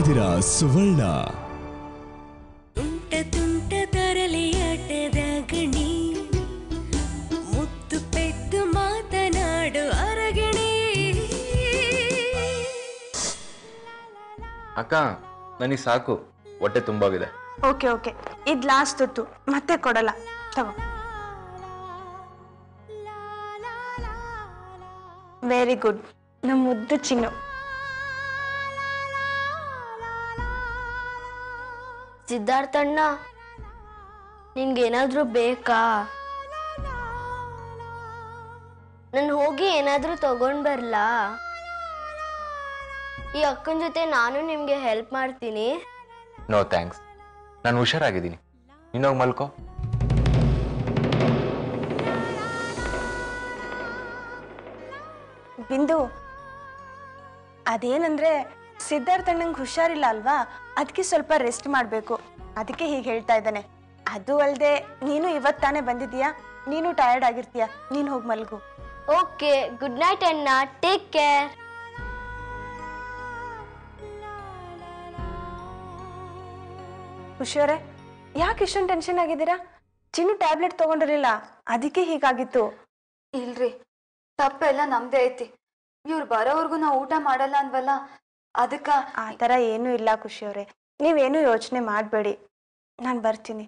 ಇದ್ದೀರಾ ಸುವರ್ಣ ತುಂಟ ತುಂಟ ತರಲೆಯಾಟದ ಗಣಿ ಮುತ್ತು ಪೆದ್ದು ಮಾತನಾಡು ಅರಗಣಿ ಅಕ್ಕ ನನಗೆ ಸಾಕು ಹೊಟ್ಟೆ ತುಂಬಾಗಿದೆ ಓಕೆ ಓಕೆ ಇದು ಲಾಸ್ಟ್ ತುತ್ತು ಮತ್ತೆ ಕೊಡಲ್ಲ ತಗೋ ವೆರಿ ಗುಡ್ ನಮ್ಮ ಮುದ್ದು ಚಿನ್ನು ಸಿದ್ಧಾರ್ಥಣ್ಣ ನಿನ್ಗೇನಾದ್ರೂ ಬೇಕಾ ನಾನು ಹೋಗಿ ಏನಾದ್ರೂ ತಗೊಂಡ್ ಬರ್ಲಾ ಈ ಅಕ್ಕನ ಜೊತೆ ನಾನು ನಿಮ್ಗೆ ಹೆಲ್ಪ್ ಮಾಡ್ತೀನಿ ನೋ ಥ್ಯಾಂಕ್ಸ್ ನಾನು ಹುಷಾರಾಗಿದ್ದೀನಿ ನೀನೋಗಿ ಮಲ್ಕೋ ಬಿಂದು ಅದೇನಂದ್ರೆ ಸಿದ್ಧಾರ್ಥಣ್ಣಂಗೆ ಹುಷಾರಿಲ್ಲ ಅಲ್ವಾ ಅದಕ್ಕೆ ಸ್ವಲ್ಪ ರೆಸ್ಟ್ ಮಾಡಬೇಕು ಅದಕ್ಕೆ ಹೀಗೆ ಹೇಳ್ತಾ ಇದ್ದಾನೆ ಅದು ಅಲ್ಲದೆ ನೀನು ಇವತ್ತಾನೆ ಬಂದಿದ್ದೀಯಾ ನೀನು ಟಯರ್ಡ್ ಆಗಿರ್ತೀಯ ನೀನು ಹೋಗಿ ಮಲ್ಗು ಓಕೆ ಗುಡ್ ನೈಟ್ ಅಣ್ಣ ಟೇಕ್ ಕೇರ್ ಖುಷಿಯವರೇ ಯಾಕೆ ಇಷ್ಟೊಂದು ಟೆನ್ಷನ್ ಆಗಿದ್ದೀರಾ ಚಿನ್ನು ಟ್ಯಾಬ್ಲೆಟ್ ತಗೊಂಡಿರಲಿಲ್ಲ ಅದಕ್ಕೆ ಹೀಗಾಗಿತ್ತು ಇಲ್ರಿ ತಪ್ಪೆಲ್ಲ ನಮ್ದೇ ಐತಿ ಇವ್ರು ಬರೋವರ್ಗು ನಾವು ಊಟ ಮಾಡಲ್ಲ ಅನ್ವಲ್ಲ ಅದಕ್ಕ ಆ ಥರ ಏನೂ ಇಲ್ಲ ಖುಷಿಯವರೇ ನೀವೇನು ಯೋಚನೆ ಮಾಡಬೇಡಿ ನಾನು ಬರ್ತೀನಿ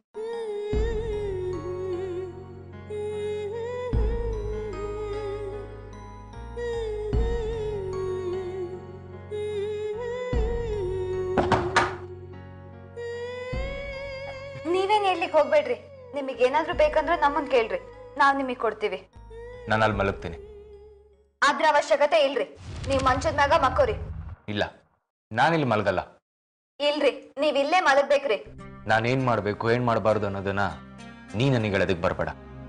ನೀವೇನ್ ಹೇಳ್ಲಿಕ್ಕೆ ಹೋಗ್ಬೇಡ್ರಿ ನಿಮಗೆ ಏನಾದ್ರೂ ಬೇಕಂದ್ರೆ ನಮ್ಮನ್ ಕೇಳ್ರಿ ನಾವ್ ನಿಮಗೆ ಕೊಡ್ತೀವಿ ನಾನು ಅಲ್ಲಿ ಮಲಗ್ತೀನಿ ಅದ್ರ ಅವಶ್ಯಕತೆ ಇಲ್ರಿ ನೀವ್ ಮಂಚದ ಮ್ಯಾಗ ಮಕ್ಕೋರಿ ಇಲ್ಲ ನಾನಿಲ್ಲಿ ಮಲಗಲ್ಲ ಇಲ್ರಿ ನೀವ್ ಇಲ್ಲೇ ಮಲಗ್ಬೇಕ್ರಿ ನಾನೇನು ಮಾಡಬೇಕು ಏನು ಮಾಡಬಾರ್ದು ಅನ್ನೋದನ್ನ ನೀ ನನಗೆ ಹೇಳೋದಕ್ಕೆ ಬರಬೇಡ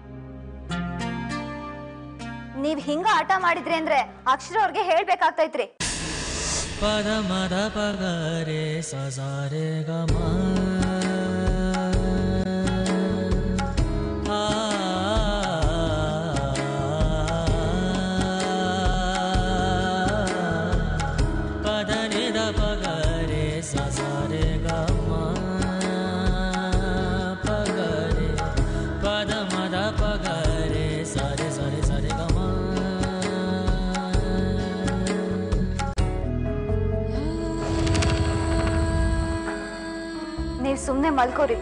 ನೀವ್ ಹಿಂಗ ಆಟ ಮಾಡಿದ್ರಿ ಅಂದ್ರೆ ಅಕ್ಷರ ಅವ್ರಿಗೆ ಹೇಳ್ಬೇಕಾಗ್ತೈತ್ರಿ ಪದ ಮದ ಪಗರೆ ಸಸಾರೆ ಗಮ ಆ ಪದ ನಿದ ಪಗರೆ ಸಸಾರೆ ಗಮ ಪಗರೆ ಪದ ಮದ ಪಗರೆ ಸರೆ ಸರೆ ಸರೆ ಗಮ ನೀವ್ ಸುಮ್ನೆ ಮಲ್ಕೋರಿ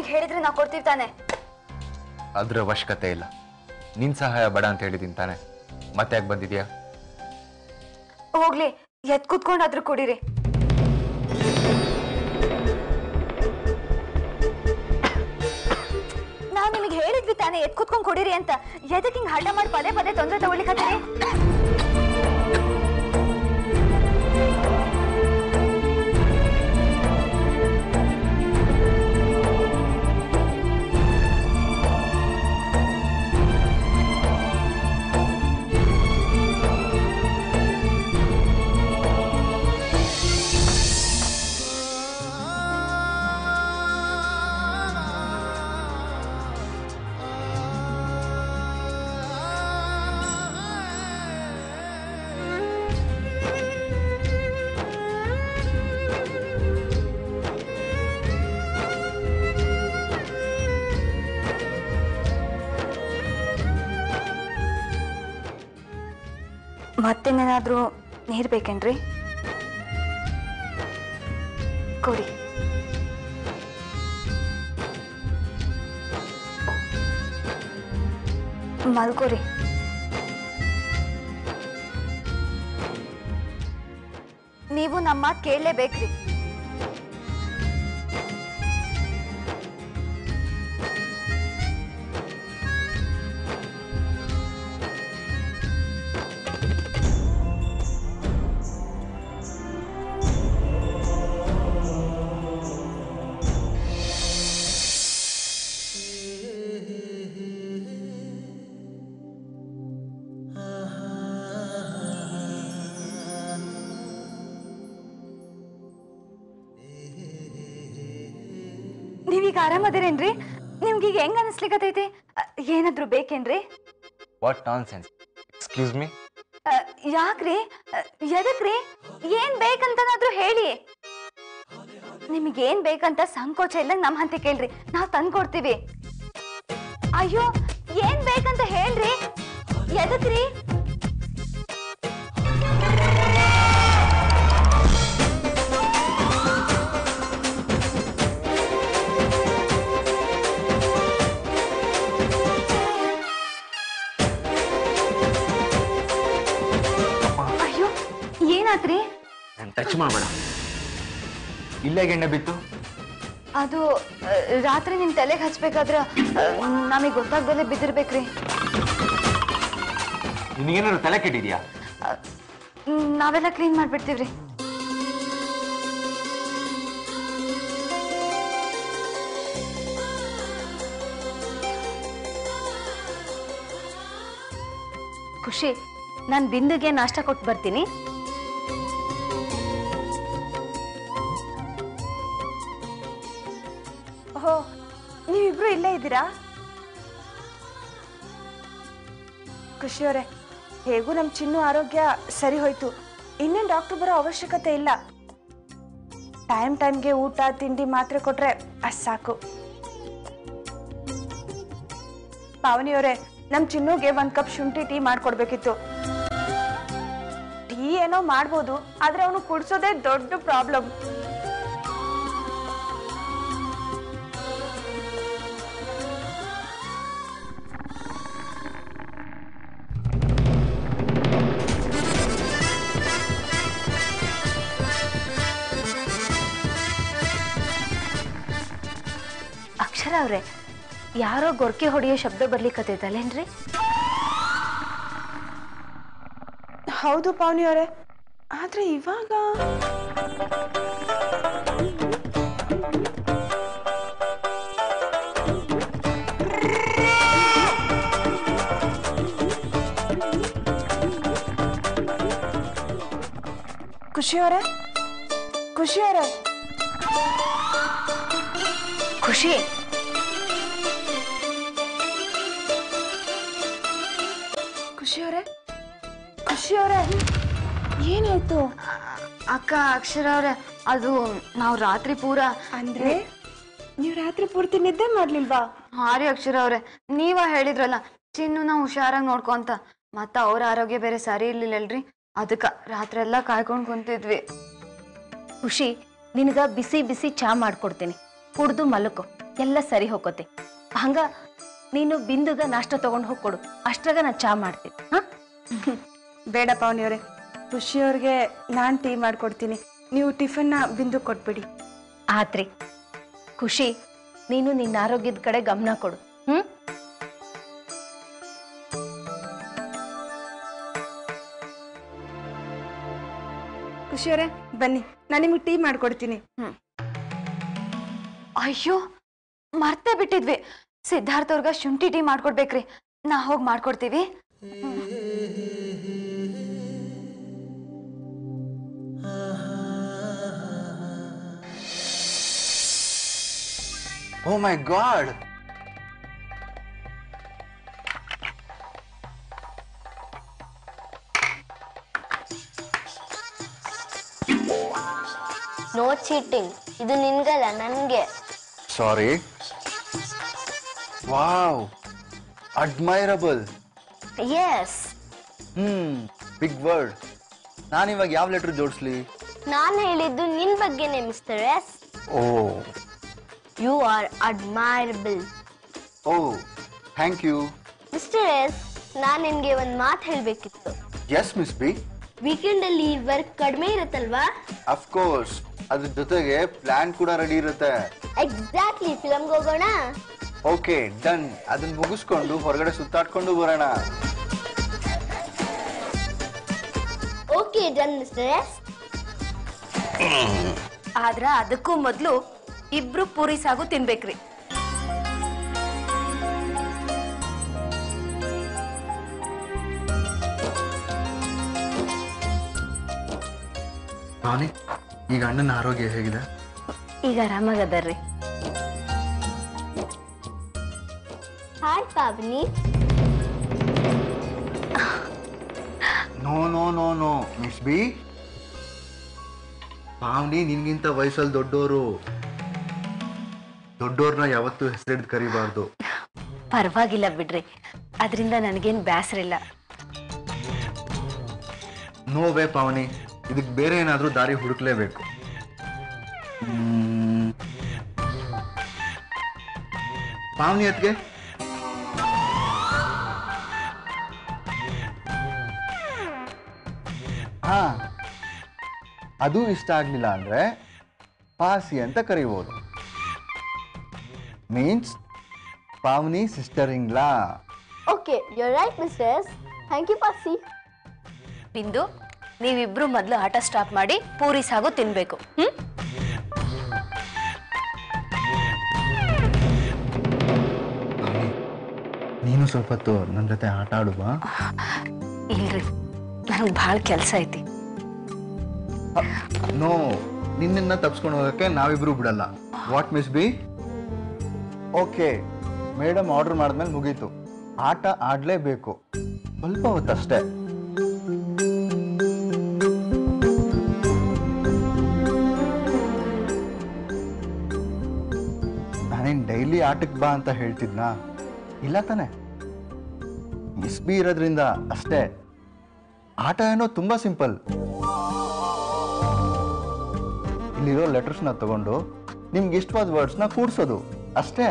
ಹೇಳಿದ್ರೆ ನಾವು ಕೊಡ್ತೀವಿ ತಾನೆ ಅದ್ರ ಅವಶ್ಯಕತೆ ಇಲ್ಲ ನಿನ್ ಸಹಾಯ ಬೇಡ ಅಂತ ಹೇಳಿದೀನಿ ತಾನೆ ಮತ್ತೆ ಯಾಕೆ ಬಂದಿದ್ಯಾ ಹೋಗ್ಲಿ ಎತ್ ಕುತ್ಕೊಂಡಾದ್ರೂ ಕುಡೀರಿ ನಾವ್ ನಿಮಗೆ ಹೇಳಿದ್ವಿ ತಾನೇ ಎತ್ ಕುತ್ಕೊಂಡ್ ಕುಡೀರಿ ಅಂತ ಎದಕ್ ಹಿಂಗ್ ಹಠ ಮಾಡಿ ಪದೇ ಪದೇ ತೊಂದ್ರೆ ತಗೊಳ್ಲಿಕ್ಕತ್ತೀರಿ ಮತ್ತೇನೇನಾದ್ರೂ ನೀರ್ ಬೇಕೇನ್ರಿ ಕೊಡಿ ಮಲ್ಕೋರಿ ನೀವು ನಮ್ಮ ಮಾತು ಕೇಳಲೇಬೇಕ್ರಿ ನೀವೀಗ ಆರಾಮದಿರೇನ್ರಿ ನಿಮ್ಗೀಗ ಹೆಂಗ್ ಅನಿಸ್ಲಿಕ್ಕತೈತಿ ಅ, ಏನಾದ್ರೂ ಬೇಕೇನ್ರಿ what nonsense excuse me ಅ, ಯಾಕ್ರಿ ಅ, ಎದಕ್ರಿ ಏನ್ ಬೇಕಂತನಾದ್ರೂ ಹೇಳಿ ನಿಮಗೇನ್ ಬೇಕಂತ ಸಂಕೋಚ ಇಲ್ಲ ನಮ್ ಹಂತ ಕೇಳ್ರಿ ನಾವ್ ತಂದ್ಕೊಡ್ತೀವಿ ಅಯ್ಯೋ ಏನ್ ಬೇಕಂತ ಹೇಳ್ರಿ ಎದಕ್ರಿ ಅಯ್ಯೋ ಏನಾತ್ರಿ ಟಚ್ ಮಾಡಬೇಡ ಇಲ್ಲೇ ಎಣ್ಣೆ ಬಿತ್ತು ಅದು ಅ, ರಾತ್ರಿ ನಿಮ್ ತಲೆಗೆ ಹಚ್ಬೇಕಾದ್ರ ನಮಗೆ ಗೊತ್ತಾಗ್ದಲೆ ಬಿದ್ದಿರ್ಬೇಕ್ರಿ ನಿನಗೇನಾದ್ರು ತಲೆ ಕೆಟ್ಟಿದ್ಯಾ ಅ, ನಾವೆಲ್ಲ ಕ್ಲೀನ್ ಮಾಡ್ಬಿಡ್ತೀವ್ರಿ ಖುಷಿ ನಾನು ಬಿಂದುಗೆ ನಾಷ್ಟ ಕೊಟ್ಟು ಬರ್ತೀನಿ ಓಹೋ ನೀವಿಬ್ರು ಇಲ್ಲೇ ಇದ್ದೀರಾ ಖುಷಿಯವರೇ ಹೇಗೂ ನಮ್ಮ ಚಿನ್ನು ಆರೋಗ್ಯ ಸರಿ ಹೋಯ್ತು ಇನ್ನೇನು ಡಾಕ್ಟರ್ ಬರೋ ಅವಶ್ಯಕತೆ ಇಲ್ಲ ಟೈಮ್ ಟೈಮ್ಗೆ ಊಟ ತಿಂಡಿ ಮಾತ್ರೆ ಕೊಟ್ರೆ ಅಷ್ಟು ಸಾಕು ಪಾವನಿಯವರೇ ನಮ್ಮ ಚಿನ್ನುಗೆ ಒಂದು ಕಪ್ ಶುಂಠಿ ಟೀ ಮಾಡ್ಕೊಡ್ಬೇಕಿತ್ತು ಟೀ ಏನೋ ಮಾಡ್ಬೋದು ಆದ್ರೆ ಅವನು ಕುಡ್ಸೋದೇ ದೊಡ್ಡ ಪ್ರಾಬ್ಲಮ್ ಅಕ್ಷರ ಅವ್ರೆ ಯಾರೋ ಗೊರ್ಕೆ ಹೊಡೆಯೋ ಶಬ್ದ ಬರ್ಲಿಕ್ಕತ್ತೈತಲ್ಲೇನ್ರಿ ಹೌದು ಪಾವನಿಯವರೇ ಆದ್ರೆ ಇವಾಗ ಖುಷಿಯವರೇ ಖುಷಿಯವರೇ ಖುಷಿ ಖುಷಿಯವರೇ ಖುಷಿಯವರೇ ಏನಾಯ್ತು ಅಕ್ಕ ಅಕ್ಷರ ಅವ್ರೆ ಅದು ನಾವು ರಾತ್ರಿ ಪೂರ ಅಂದ್ರೆ ನೀವು ರಾತ್ರಿ ಪೂರ್ತಿ ನಿದ್ದೆ ಮಾಡ್ಲಿಲ್ವಾ ಹಾರಿ ಅಕ್ಷರ ಅವ್ರೆ ನೀವ ಹೇಳಿದ್ರಲ್ಲ ಚಿನ್ನುನ ಹುಷಾರಾಗಿ ನೋಡ್ಕೊಂತ ಮತ್ತ ಅವ್ರ ಆರೋಗ್ಯ ಬೇರೆ ಸರಿ ಇರ್ಲಿಲ್ಲಲ್ರಿ ಅದಕ್ಕ ರಾತ್ರಿ ಎಲ್ಲ ಕಾಯ್ಕೊಂಡ್ ಕುಂತಿದ್ವಿ ಖುಷಿ ನಿನಗ ಬಿಸಿ ಬಿಸಿ ಚಾ ಮಾಡ್ಕೊಡ್ತೀನಿ ಕುಡ್ದು ಮಲಕೋ ಎಲ್ಲ ಸರಿ ಹೋಗೋತೆ ಹಂಗ ನೀನು ಬಿಂದುಗ ನಾಷ್ಟ ತಗೊಂಡು ಹೋಗಿ ಕೊಡು ಅಷ್ಟ್ರಾಗ ನಾನು ಚಾ ಮಾಡ್ತೀನಿ ಹಾ ಬೇಡ ಪಾವನಿಯವರೇ ಖುಷಿಯವ್ರಿಗೆ ನಾನು ಟೀ ಮಾಡ್ಕೊಡ್ತೀನಿ ನೀವು ಟಿಫನ್ನ ಬಿಂದು ಕೊಟ್ಬಿಡಿ ಆತ್ರಿ ಖುಷಿ ನೀನು ನಿನ್ನ ಆರೋಗ್ಯದ ಕಡೆ ಗಮನ ಕೊಡು ಹ್ಮ್ ಖುಷಿಯವರೇ ಬನ್ನಿ ನಾನು ನಿಮಗೆ ಟೀ ಮಾಡ್ಕೊಡ್ತೀನಿ ಅಯ್ಯೋ ಮರ್ತೇ ಬಿಟ್ಟಿದ್ವಿ ಸಿದ್ಧಾರ್ಥ ಅವ್ರಿಗೆ ಶುಂಠಿ ಟೀ ಮಾಡ್ಕೊಡ್ಬೇಕ್ರಿ ನಾ ಹೋಗಿ ಮಾಡ್ಕೊಡ್ತೀವಿ oh my god no cheating ಇದು ನಿನ್ಗಲ್ಲ ನನ್ಗೆ sorry wow admirable yes hmm big word ನಾನು ಇವಾಗ ಯಾವ ಲೆಟರ್ ಜೋಡಿಸ್ಲಿ ನಾನ್ ಹೇಳಿದ್ದು ನಿನ್ ಬಗ್ಗೆನೆ mister S oh you are admirable oh thank you mister S ನಾನ್ ನಿನ್ಗೆ ಒಂದ್ ಮಾತು ಹೇಳ್ಬೇಕಿತ್ತು ಎಸ್ ಮಿಸ್ ಬಿ ವೀಕೆಂಡ್ ಅಲ್ಲಿ ವರ್ಕ್ ಕಡಿಮೆ ಇರುತ್ತಲ್ವಾ ಅಫ್ಕೋರ್ಸ್ ಅದ್ರ ಜೊತೆಗೆ ಪ್ಲಾನ್ ಕೂಡ ರೆಡಿ ಇರುತ್ತೆ ಎಕ್ಸಾಕ್ಟ್ಲಿ ಫಿಲಮ್ಗೆ ಹೋಗೋಣ ಓಕೆ ಡನ್ ಅದನ್ನ ಮುಗಿಸ್ಕೊಂಡು ಹೊರಗಡೆ ಸುತ್ತಾಡ್ಕೊಂಡು ಬರೋಣ ಓಕೆ ಡನ್ ಮಿಸ್ಟರ್ ಎಸ್ ಆದ್ರ ಅದಕ್ಕೂ ಮೊದ್ಲು ಇಬ್ರು ಪೂರಿ ಸಾಗು ತಿನ್ಬೇಕ್ರಿ ಭಾವನಿ ಈಗ ಅಣ್ಣನ ಆರೋಗ್ಯ ಹೇಗಿದೆ ಈಗ ಆರಾಮಾಗದಾರ್ರಿ hi Pavani no no no no miss B Pavani ನಿನ್ಗಿಂತ ವಯಸ್ಸಲ್ಲಿ ದೊಡ್ಡೋರು ದೊಡ್ಡೋರ್ನ ಯಾವತ್ತೂ ಹೆಸರಿಡ್ ಕರಿಬಾರ್ದು ಪರವಾಗಿಲ್ಲ ಬಿಡ್ರಿ ಅದರಿಂದ ನನಗೇನು ಬೇಸರ ಇಲ್ಲ ನೋ ವೇ ಪಾವನಿ ಇದಕ್ಕೆ ಬೇರೆ ಏನಾದ್ರೂ ದಾರಿ ಹುಡುಕ್ಲೇಬೇಕು ಹ್ಮ್. ಪಾವನಿ ಅತ್ಗೆ ಹಾ ಅದು ಇಷ್ಟ ಆಗ್ಲಿಲ್ಲ ಅಂದ್ರೆ ಪಾಸಿ ಅಂತ ಕರಿಬೋದು ಮೀನ್ಸ್ ಪಾವನಿ ಸಿಸ್ಟರ್ ಇಂಗ್ಲಾ okay you right mister S thank you Pasi Bindu ನೀವಿಬ್ರು ಮೊದಲು ಆಟ ಸ್ಟಾಪ್ ಮಾಡಿ ಪೂರಿ ಸಾಗು ತಿನ್ಬೇಕು ಹ್ಮ್ ನೀನು ಸ್ವಲ್ಪ ಹೊತ್ತು ನನ್ನ ಜೊತೆ ಆಟ ಆಡುವ ಇಲ್ರಿ ನನಗೆ ಭಾಳ ಕೆಲಸ ಐತಿ ನೋ ನಿನ್ನನ್ನ ತಪ್ಸ್ಕೊಂಡು ಹೋಗಕ್ಕೆ ನಾವಿಬ್ರು ಬಿಡಲ್ಲ what miss B okay madam order ಮಾಡಿದ್ಮೇಲೆ ಮುಗೀತು ಆಟ ಆಡಲೇಬೇಕು ಸ್ವಲ್ಪ ಹೊತ್ತಷ್ಟೇ ನಾನೇನು ಡೈಲಿ ಆಟಕ್ಕೆ ಬಾ ಅಂತ ಹೇಳ್ತಿದ್ನಾ ಇಲ್ಲ ತಾನೆ ಮಿಸ್ ಬಿ ಇರೋದ್ರಿಂದ ಅಷ್ಟೇ ಆಟ ಏನೋ ತುಂಬಾ ಸಿಂಪಲ್ ಇಲ್ಲಿರೋ ಲೆಟರ್ಸ್ನ ತಗೊಂಡು ನಿಮ್ಗೆ ಇಷ್ಟವಾದ ವರ್ಡ್ಸ್ನ ಕೂಡ್ಸೋದು ಅಷ್ಟೇ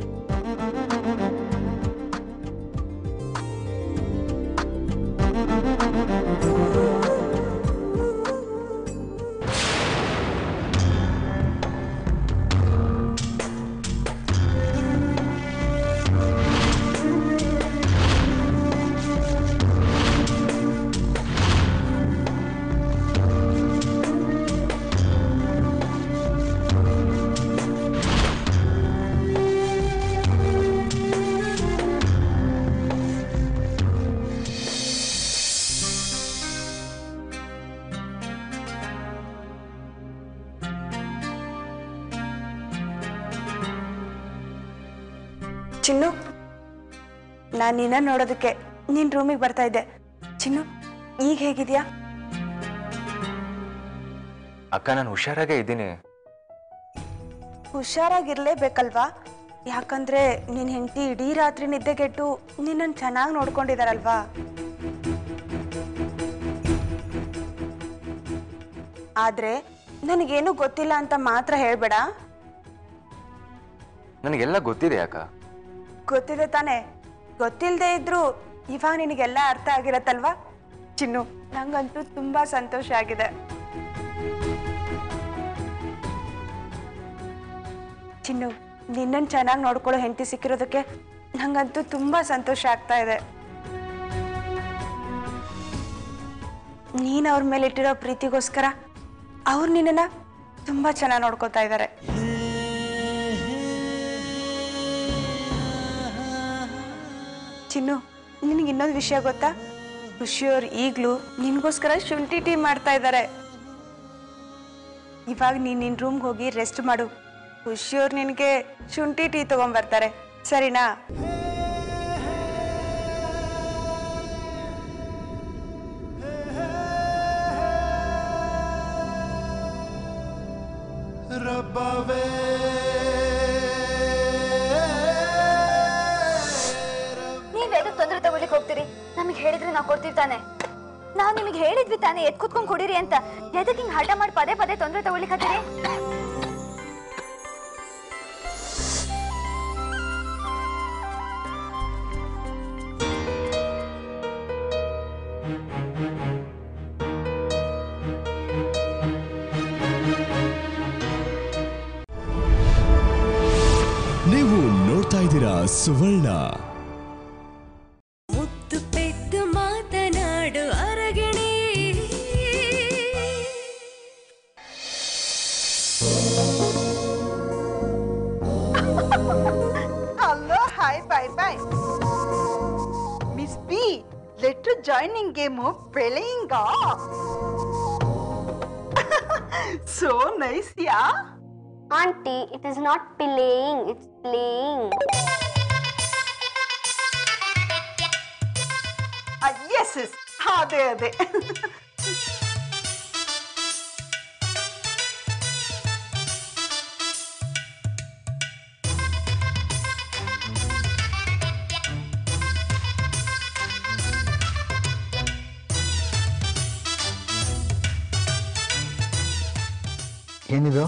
ಚಿನ್ನು ನಾನು ನಿನ್ನ ನೋಡೋದಕ್ಕೆ ನಿನ್ನ ರೂಮಿಗೆ ಬರ್ತಾ ಇದ್ದೆ ಚಿನ್ನು ಈಗ ಹೇಗಿದ್ಯಾ ಅಕ್ಕ ನಾನು ಹುಷಾರಾಗೇ ಇದ್ದೀನಿ ಹುಷಾರಾಗಿರ್ಲೇಬೇಕಲ್ವಾ ಯಾಕಂದ್ರೆ ನಿನ್ನ ಹೆಂಡತಿ ಇಡೀ ರಾತ್ರಿ ನಿದ್ದೆಗೆಟ್ಟು ನಿನ್ನನ್ನು ಚೆನ್ನಾಗಿ ನೋಡ್ಕೊಂಡಿದಾರಲ್ವಾ ಆದ್ರೆ ನನಗೇನು ಗೊತ್ತಿಲ್ಲ ಅಂತ ಮಾತ್ರ ಹೇಳ್ಬೇಡ ನನಗೆಲ್ಲ ಗೊತ್ತಿದೆ ಅಕ್ಕ ಗೊತ್ತಿದೆ ತಾನೇ ಗೊತ್ತಿಲ್ಲದೆ ಇದ್ರು ಇವಾಗ ನಿನಗೆಲ್ಲ ಅರ್ಥ ಆಗಿರತ್ತಲ್ವಾ ಚಿನ್ನು ನಂಗಂತೂ ತುಂಬಾ ಸಂತೋಷ ಆಗಿದೆ ಚಿನ್ನು ನಿನ್ನನ್ನು ಚೆನ್ನಾಗಿ ನೋಡ್ಕೊಳ್ಳೋ ಹೆಂಡತಿ ಸಿಕ್ಕಿರೋದಕ್ಕೆ ನಂಗಂತೂ ತುಂಬಾ ಸಂತೋಷ ಆಗ್ತಾ ಇದೆ ನೀನು ಅವ್ರ ಮೇಲೆ ಇಟ್ಟಿರೋ ಪ್ರೀತಿಗೋಸ್ಕರ ಅವ್ರು ನಿನ್ನನ್ನ ತುಂಬಾ ಚೆನ್ನಾಗಿ ನೋಡ್ಕೋತಾ ಇದ್ದಾರೆ ಚಿನ್ನು ನಿನಗೆ ಇನ್ನೊಂದು ವಿಷಯ ಗೊತ್ತಾ ಖುಷಿಯವ್ರು ಈಗಲೂ ನಿನ್ಗೋಸ್ಕರ ಶುಂಠಿ ಟೀ ಮಾಡ್ತಾ ಇದ್ದಾರೆ ಇವಾಗ ನೀನು ನಿನ್ನ ರೂಮ್ಗೆ ಹೋಗಿ ರೆಸ್ಟ್ ಮಾಡು ಖುಷಿಯವ್ರು ನಿನಗೆ ಶುಂಠಿ ಟೀ ತಗೊಂಬರ್ತಾರೆ ಸರಿನಾ ನೀವ್ ಎದಕ್ ತೊಂದ್ರೆ ತಗೊಳ್ಳಿಕ್ ಹೋಗ್ತೀರಿ ನಮಗೆ ಹೇಳಿದ್ರೆ ನಾವು ಕೊಡ್ತೀವಿ ತಾನೆ ನಾವ್ ನಿಮಗೆ ಹೇಳಿದ್ವಿ ತಾನೆ ಎದ್ ಕುತ್ಕೊಂಡ್ ಕುಡೀರಿ ಅಂತ ಎದಕ್ ಹಿಂಗ್ ಹಠ ಮಾಡಿ ಪದೇ ಪದೇ ತೊಂದ್ರೆ ತಗೊಳ್ಳಿಕ್ ಹತ್ತೀರಿ ನೀವು ನೋಡ್ತಾ ಇದ್ದೀರಾ ಸುವರ್ಣ ಮುತ್ತು ಪೆದ್ದು ಮಾತನಾಡು ಅರಗಿಣಿ hello hi bye bye miss B letter joining game playing so nice yeah aunty it is not playing it's playing yes yes ಅದೇ ಅದೇ ಏನಿದು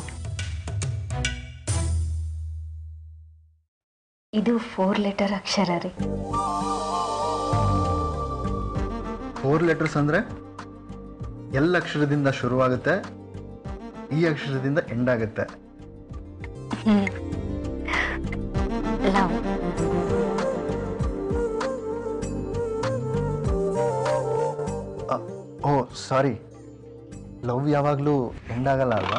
ಇದು ಫೋರ್ ಲೆಟರ್ ಅಕ್ಷರ ರೀ ಫೋರ್ ಲೆಟರ್ಸ್ ಅಂದ್ರೆ ಎಲ್ಲ ಅಕ್ಷರದಿಂದ ಶುರುವಾಗುತ್ತೆ ಈ ಅಕ್ಷರದಿಂದ ಎಂಡ್ ಆಗುತ್ತೆ ಲವ್ ಅ, ಓ ಸಾರಿ ಲವ್ ಯಾವಾಗಲೂ ಎಂಡ್ ಆಗಲ್ಲ ಅಲ್ವಾ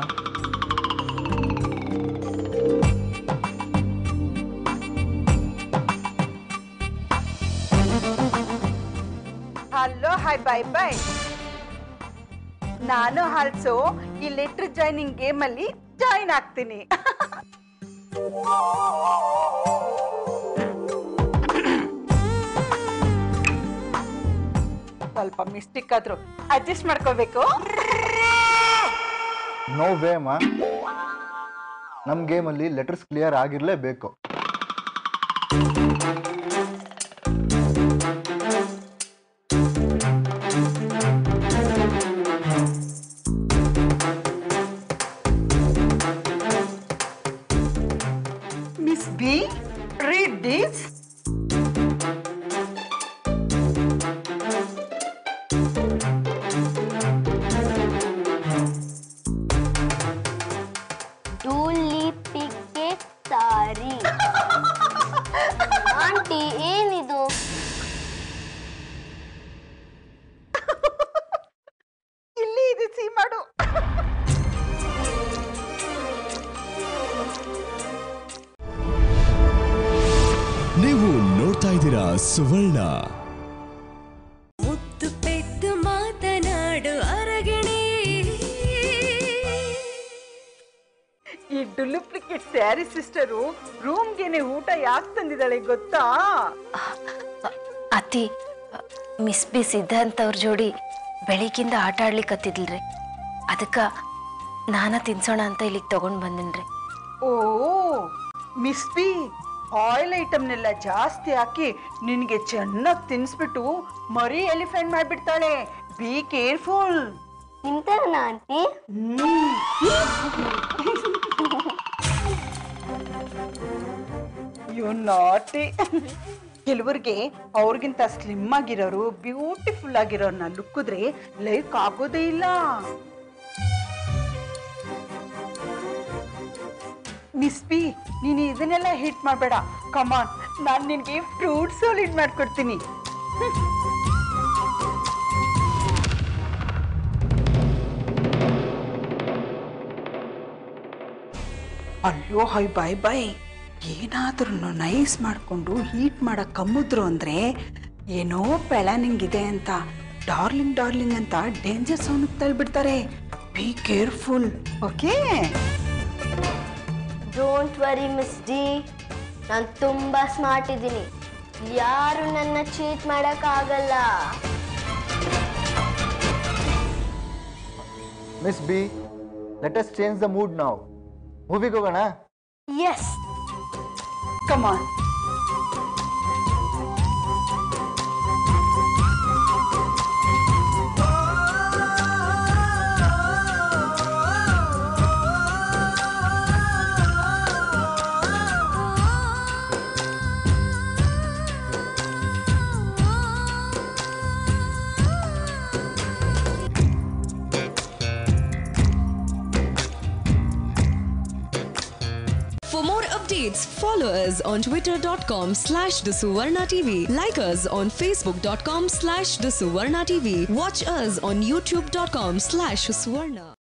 ಹಲೋ ಹಾಯ್ ಬಾಯ್ ಬಾಯ್ ನಾನು ಆಲ್ಸೋ ಈ ಲೆಟ್ರ್ ಜಾಯ್ನಿಂಗ್ ಗೇಮ್ ಅಲ್ಲಿ ಜಾಯಿನ್ ಆಗ್ತೀನಿ ಸ್ವಲ್ಪ ಮಿಸ್ಟೇಕ್ ಆದ್ರೂ ಅಡ್ಜಸ್ಟ್ ಮಾಡ್ಕೋಬೇಕು ನೋ ವೇ ಮಾ ನಮ್ಮ ಗೇಮಲ್ಲಿ ಲೆಟರ್ಸ್ ಕ್ಲಿಯರ್ ಆಗಿರಲೇಬೇಕು ಮಿಸ್ ಬಿ ರೀಡ್ ದಿಸ್ ಡೂಲಿ ಪಿಕ್ಕೆ ಸಾರಿ ಆಂಟಿ ಏನಿದು ಇಲ್ಲಿ ಇದೆ ಸಿ ಮಾಡು ನೀವು ನೋಡ್ತಾ ಇದ್ದೀರಾ ಸುವರ್ಣ ಮುತ್ತು ಪೆದ್ದು ಮಾತನಾಡು ಅರಗಿಣಿ ಈ ಡುಪ್ಲಿಕೇಟ್ ಸ್ಯಾರಿ ಸಿಸ್ಟರು ರೂಮ್ಗೆನೆ ಊಟ ಯಾಕೆ ತಂದಿದ್ದಾಳೆ ಗೊತ್ತಾ ಅತಿ ಮಿಸ್ ಬಿ ಸಿದ್ಧಾಂತ್ ಅವ್ರ ಜೋಡಿ ಬೆಳಿಗ್ಗಿಂದ ಆಟ ಆಡ್ಲಿಕ್ಕತ್ತಿದ್ಲ್ರಿ ಅದಕ್ಕೆ ನಾನ ತಿನ್ಸೋಣ ಅಂತ ಇಲ್ಲಿಗೆ ತಗೊಂಡ್ ಬಂದಿನ್ರಿ ಓ ಮಿಸ್ ಬಿ ಆಯಿಲ್ ಐಟಮ್ನೆಲ್ಲ ಜಾಸ್ತಿ ಹಾಕಿ ನಿನಗೆ ಚೆನ್ನಾಗಿ ತಿನ್ಸ್ಬಿಟ್ಟು ಮರಿ ಎಲಿಫೆಂಟ್ ಮಾಡ್ಬಿಡ್ತಾಳೆ ಬಿ ಕೇರ್ಫುಲ್ ನಿಮ್ತರನ ಆಂಟಿ ಯು ನಾಟಿ ಕೆಲವ್ರಿಗೆ ಅವ್ರಿಗಿಂತ ಸ್ಲಿಮ್ ಆಗಿರೋರು ಬ್ಯೂಟಿಫುಲ್ ಆಗಿರೋರ್ನ ಲುಕ್ಕಿದ್ರೆ ಲೈಕ್ ಆಗೋದೇ ಇಲ್ಲ ಮಿಸ್ ಬಿ ನೀನು ಇದನ್ನೆಲ್ಲ ಹಿಟ್ ಮಾಡಬೇಡ ಕಮಾನ್ ನಾನು ನಿನಗೆ ಫ್ರೂಟ್ ಸಾಲಿಡ್ ಮಾಡ್ಕೊಡ್ತೀನಿ ಅಯ್ಯೋ ಹೈ ಬಾಯ್ ಬಾಯ್ ಏನಾದ್ರೂ ನೈಸ್ ಮಾಡಿಕೊಂಡು ಹೀಟ್ ಮಾಡಕ್ ಕಮ್ಮಿದ್ರು ಅಂದ್ರೆ ಏನೋ ಪ್ಲಾನಿಂಗ್ ಇದೆ ಅಂತ ಡಾರ್ಲಿಂಗ್ ಡಾರ್ಲಿಂಗ್ ಅಂತ ಡೇಂಜರ್ ಸೌಂಡ್ ತಳ್ಬಿಡ್ತಾರೆ be careful okay don't worry miss D ನಾನು ತುಂಬಾ ಸ್ಮಾರ್ಟ್ ಇದ್ದೀನಿ ಯಾರು ನನ್ನ ಚೀಟ್ ಆಗಲ್ಲ miss B let us change the mood ನಾವು ಮೂವಿಗೆ ಹೋಗೋಣ yes come on For more updates, follow us on twitter.com slash the Suvarna TV. Like us on facebook.com slash the Suvarna TV. Watch us on youtube.com slash Suvarna.